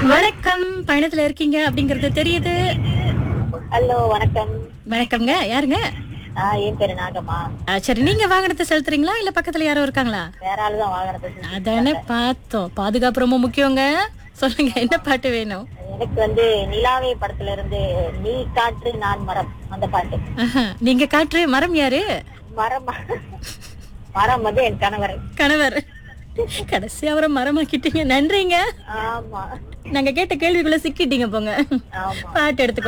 வணக்கம் பயணத்துல இருக்கீங்க அப்படிங்கறது தெரியுது ஹலோ வணக்கம் வணக்கம்ங்க யாருங்க ஆ, என் பேரு நாகம்மா ஆ, சரி நீங்க வாகனத்தை செலுத்துறீங்களா இல்ல பக்கத்துல யாரோ இருக்காங்களா வேற ஆளு தான் வாகனத்தை செஞ்சு- அதானே பார்த்தோம் பாதுகாப்பு ரொம்ப முக்கியங்க சொல்லுங்க என்ன பாட்டு வேணும் எனக்கு வந்து நிலாவே படத்துல இருந்து நீ காற்று நான் மரம் அந்த பாட்டு ஆஹா, நீங்க காற்று மரம் யாரு மரம் மரம் வந்து என் கணவர் கணவர் கடைசி அவரை மரமாக்கிட்டீங்க நன்றிங்க ஆமா நாங்க கேட்ட கேள்விக்குள்ள சிக்கிட்டீங்க போங்க ஆமா பாட்டு எடுத்துக்கோ